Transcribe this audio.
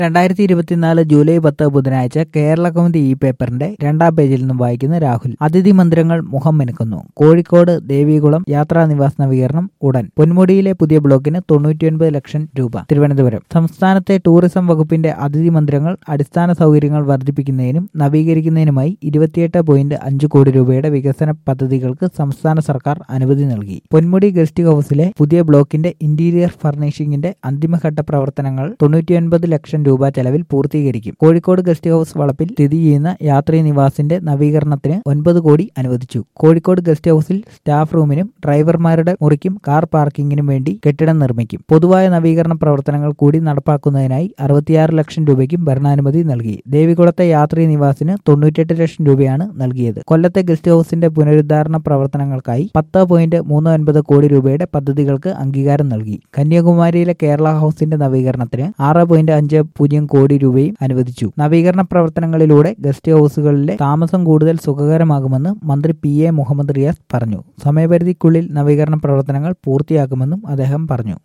രണ്ടായിരത്തി ഇരുപത്തിനാല് ജൂലൈ പത്ത് ബുധനാഴ്ച കേരള കൗമുദി ഈ പേപ്പറിന്റെ രണ്ടാം പേജിൽ നിന്നും വായിക്കുന്ന രാഹുൽ അതിഥി മന്ദിരങ്ങൾ മുഖം മെനുക്കുന്നു കോഴിക്കോട് ദേവികുളം യാത്രാ നിവാസ നവീകരണം ഉടൻ പൊന്മുടിയിലെ പുതിയ ബ്ലോക്കിന് തൊണ്ണൂറ്റിയൊൻപത് ലക്ഷം രൂപ തിരുവനന്തപുരം സംസ്ഥാനത്തെ ടൂറിസം വകുപ്പിന്റെ അതിഥി മന്ദിരങ്ങൾ അടിസ്ഥാന സൗകര്യങ്ങൾ വർദ്ധിപ്പിക്കുന്നതിനും നവീകരിക്കുന്നതിനുമായി ഇരുപത്തിയെട്ട് പോയിന്റ് അഞ്ച് കോടി രൂപയുടെ വികസന പദ്ധതികൾക്ക് സംസ്ഥാന സർക്കാർ അനുമതി നൽകി പൊന്മുടി ഗസ്റ്റ് ഹൌസിലെ പുതിയ ബ്ലോക്കിന്റെ ഇന്റീരിയർ ഫർണിഷിംഗിന്റെ അന്തിമഘട്ട പ്രവർത്തനങ്ങൾ തൊണ്ണൂറ്റിയൊൻപത് ലക്ഷം രൂപ ചെലവിൽ പൂർത്തീകരിക്കും കോഴിക്കോട് ഗസ്റ്റ് ഹൌസ് വളപ്പിൽ സ്ഥിതി ചെയ്യുന്ന യാത്രീ നിവാസിന്റെ നവീകരണത്തിന് ഒൻപത് കോടി അനുവദിച്ചു കോഴിക്കോട് ഗസ്റ്റ് ഹൌസിൽ സ്റ്റാഫ് റൂമിനും ഡ്രൈവർമാരുടെ മുറിക്കും കാർ പാർക്കിങ്ങിനും വേണ്ടി കെട്ടിടം നിർമ്മിക്കും പൊതുവായ നവീകരണ പ്രവർത്തനങ്ങൾ കൂടി നടപ്പാക്കുന്നതിനായി അറുപത്തിയാറ് ലക്ഷം രൂപയ്ക്കും ഭരണാനുമതി നൽകി ദേവികുളത്തെ യാത്രീ നിവാസിന് തൊണ്ണൂറ്റെട്ട് ലക്ഷം രൂപയാണ് നൽകിയത് കൊല്ലത്തെ ഗസ്റ്റ് ഹൌസിന്റെ പുനരുദ്ധാരണ പ്രവർത്തനങ്ങൾക്കായി പത്ത് പോയിന്റ് മൂന്ന് ഒൻപത് കോടി രൂപയുടെ പദ്ധതികൾക്ക് അംഗീകാരം നൽകി കന്യാകുമാരിയിലെ കേരള ഹൌസിന്റെ നവീകരണത്തിന് ആറ് പോയിന്റ് അഞ്ച് പൂജ്യം കോടി രൂപയും അനുവദിച്ചു നവീകരണ പ്രവർത്തനങ്ങളിലൂടെ ഗസ്റ്റ് ഹൌസുകളിലെ താമസം കൂടുതൽ സുഖകരമാകുമെന്ന് മന്ത്രി പി എ മുഹമ്മദ് റിയാസ് പറഞ്ഞു സമയപരിധിക്കുള്ളിൽ നവീകരണ പ്രവർത്തനങ്ങൾ പൂർത്തിയാക്കുമെന്നും അദ്ദേഹം പറഞ്ഞു